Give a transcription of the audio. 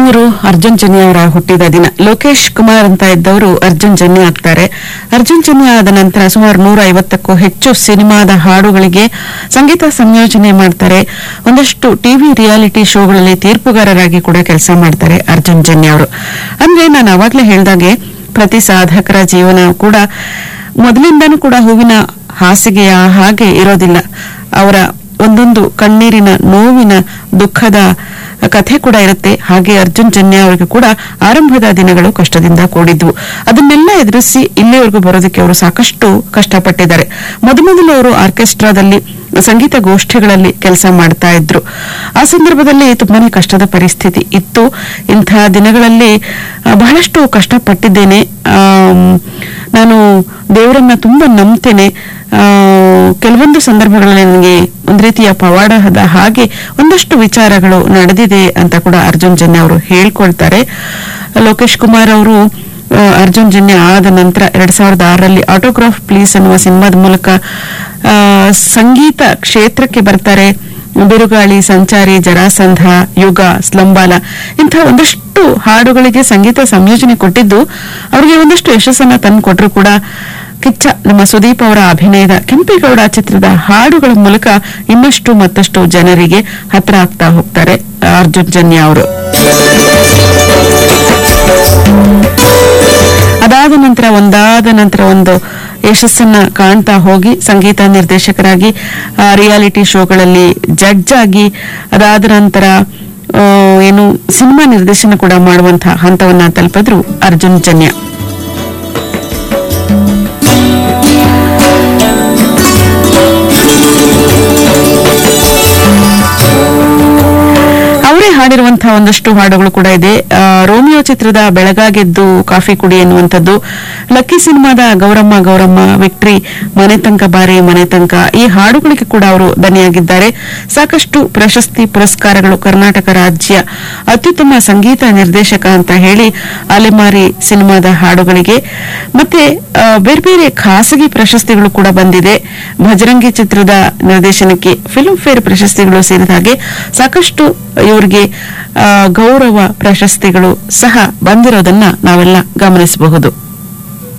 ಮೂರು ಅರ್ಜುನ್ ಜನ್ಯ ಅವರ ಹುಟ್ಟಿದ ದಿನ ಲೋಕೇಶ್ ಕುಮಾರ್ ಅಂತ ಇದ್ದವರು ಅರ್ಜುನ್ ಜನ್ಯ ಆಗ್ತಾರೆ ಅರ್ಜುನ್ ಜನ್ಯ ಆದ ನಂತರ ಸುಮಾರು ನೂರ ಐವತ್ತಕ್ಕೂ ಹೆಚ್ಚು ಸಿನಿಮಾದ ಹಾಡುಗಳಿಗೆ ಸಂಗೀತ ಸಂಯೋಜನೆ ಮಾಡ್ತಾರೆ ಒಂದಷ್ಟು ಟಿವಿ ರಿಯಾಲಿಟಿ ಶೋಗಳಲ್ಲಿ ತೀರ್ಪುಗಾರರಾಗಿ ಕೂಡ ಕೆಲಸ ಮಾಡ್ತಾರೆ ಅರ್ಜುನ್ ಜನ್ಯ ಅವರು ಅಂದ್ರೆ ನಾನು ಅವಾಗ್ಲೇ ಹೇಳ್ದಾಗೆ ಪ್ರತಿ ಸಾಧಕರ ಜೀವನ ಕೂಡ ಮೊದಲಿಂದನೂ ಕೂಡ ಹೂವಿನ ಹಾಸಿಗೆಯ ಹಾಗೆ ಇರೋದಿಲ್ಲ ಅವರ ಒಂದೊಂದು ಕಣ್ಣೀರಿನ ನೋವಿನ ದುಃಖದ ಕಥೆ ಕೂಡ ಇರುತ್ತೆ ಹಾಗೆ ಅರ್ಜುನ್ ಜನ್ಯ ಅವರಿಗೆ ಕೂಡ ಆರಂಭದ ದಿನಗಳು ಕಷ್ಟದಿಂದ ಕೂಡಿದ್ವು ಅದನ್ನೆಲ್ಲ ಎದುರಿಸಿ ಇಲ್ಲಿವರೆಗೂ ಬರೋದಕ್ಕೆ ಅವರು ಸಾಕಷ್ಟು ಕಷ್ಟಪಟ್ಟಿದ್ದಾರೆ ಮೊದಮೊದಲು ಅವರು ಆರ್ಕೆಸ್ಟ್ರಾದಲ್ಲಿ ಸಂಗೀತ ಗೋಷ್ಠಿಗಳಲ್ಲಿ ಕೆಲಸ ಮಾಡ್ತಾ ಇದ್ರು ಆ ಸಂದರ್ಭದಲ್ಲಿ ತುಂಬಾನೇ ಕಷ್ಟದ ಪರಿಸ್ಥಿತಿ ಇತ್ತು ಇಂತಹ ದಿನಗಳಲ್ಲಿ ಆ, ಬಹಳಷ್ಟು ಕಷ್ಟಪಟ್ಟಿದ್ದೇನೆ ಆಮ್, ನಾನು ದೇವರನ್ನ ತುಂಬಾ ನಂಬ್ತೇನೆ ಆ, ಕೆಲವೊಂದು ಸಂದರ್ಭಗಳಲ್ಲಿ ನನಗೆ ಒಂದು ರೀತಿಯ ಪವಾಡದ ಹಾಗೆ ಒಂದಷ್ಟು ವಿಚಾರಗಳು ನಡೆದಿದೆ ಅಂತ ಕೂಡ ಅರ್ಜುನ್ ಜನ್ಯ ಅವರು ಹೇಳ್ಕೊಳ್ತಾರೆ ಲೋಕೇಶ್ ಕುಮಾರ್ ಅವರು ಆ, ಅರ್ಜುನ್ ಜನ್ಯ ಆದ ನಂತರ ಎರಡ್ ಸಾವಿರದ ಆರರಲ್ಲಿ ಆಟೋಗ್ರಾಫ್ ಪ್ಲೀಸ್ ಅನ್ನುವ ಸಿನಿಮಾದ ಮೂಲಕ ಆ, ಸಂಗೀತ ಕ್ಷೇತ್ರಕ್ಕೆ ಬರ್ತಾರೆ ಬಿರುಗಾಳಿ ಸಂಚಾರಿ ಜರಾಸಂಧ ಯುಗ ಸ್ಲಂಬಾಲ ಇಂತಹ ಒಂದಷ್ಟು ಹಾಡುಗಳಿಗೆ ಸಂಗೀತ ಸಂಯೋಜನೆ ಕೊಟ್ಟಿದ್ದು ಅವರಿಗೆ ಒಂದಷ್ಟು ಯಶಸ್ಸನ್ನ ತಂದು ಕೊಟ್ಟರು ಕೂಡ ಕಿಚ್ಚ ನಮ್ಮ ಸುದೀಪ್ ಅವರ ಅಭಿನಯದ ಕೆಂಪೇಗೌಡ ಚಿತ್ರದ ಹಾಡುಗಳ ಮೂಲಕ ಇನ್ನಷ್ಟು ಮತ್ತಷ್ಟು ಜನರಿಗೆ ಹತ್ರ ಆಗ್ತಾ ಹೋಗ್ತಾರೆ ಅರ್ಜುನ್ ಜನ್ಯ ಅವರು ಅದಾದ ನಂತರ ಒಂದಾದ ನಂತರ ಒಂದು ಯಶಸ್ಸನ್ನ ಕಾಣ್ತಾ ಹೋಗಿ ಸಂಗೀತ ನಿರ್ದೇಶಕರಾಗಿ ಆ, ರಿಯಾಲಿಟಿ ಶೋಗಳಲ್ಲಿ ಜಡ್ಜ್ ಆಗಿ ಅದಾದ ನಂತರ ಆ, ಏನು ಸಿನಿಮಾ ನಿರ್ದೇಶನ ಕೂಡ ಮಾಡುವಂತಹ ಹಂತವನ್ನ ತಲುಪಿದ್ರು ಅರ್ಜುನ್ ಜನ್ಯ ಅವರೇ ಹಾಡಿರುವಂತಹ ಒಂದಷ್ಟು ಹಾಡುಗಳು ಕೂಡ ಇದೆ ಆ, ರೋಮಿಯೋ ಚಿತ್ರದ ಬೆಳಗಾಗೆದ್ದು ಕಾಫಿ ಕುಡಿ ಎನ್ನುವಂಥದ್ದು ಲಕ್ಕಿ ಸಿನಿಮಾದ ಗೌರಮ್ಮ ಗೌರಮ್ಮ ವಿಕ್ಟ್ರಿ ಮನೆ ತನಕ ಬಾರಿ ಮನೆ ತನಕ ಈ ಹಾಡುಗಳಿಗೆ ಕೂಡ ಅವರು ದನಿಯಾಗಿದ್ದಾರೆ ಸಾಕಷ್ಟು ಪ್ರಶಸ್ತಿ ಪುರಸ್ಕಾರಗಳು ಕರ್ನಾಟಕ ರಾಜ್ಯ ಅತ್ಯುತ್ತಮ ಸಂಗೀತ ನಿರ್ದೇಶಕ ಅಂತ ಹೇಳಿ ಅಲೆಮಾರಿ ಸಿನಿಮಾದ ಹಾಡುಗಳಿಗೆ ಮತ್ತೆ ಆ, ಬೇರೆ ಬೇರೆ ಖಾಸಗಿ ಪ್ರಶಸ್ತಿಗಳು ಕೂಡ ಬಂದಿದೆ ಭಜರಂಗಿ ಚಿತ್ರದ ನಿರ್ದೇಶನಕ್ಕೆ ಫಿಲ್ಮ್ ಫೇರ್ ಪ್ರಶಸ್ತಿಗಳು ಸೇರಿದ ಹಾಗೆ ಸಾಕಷ್ಟು ಇವರಿಗೆ ಆ, ಗೌರವ ಪ್ರಶಸ್ತಿಗಳು ಸಹ ಬಂದಿರೋದನ್ನ ನಾವೆಲ್ಲ ಗಮನಿಸಬಹುದು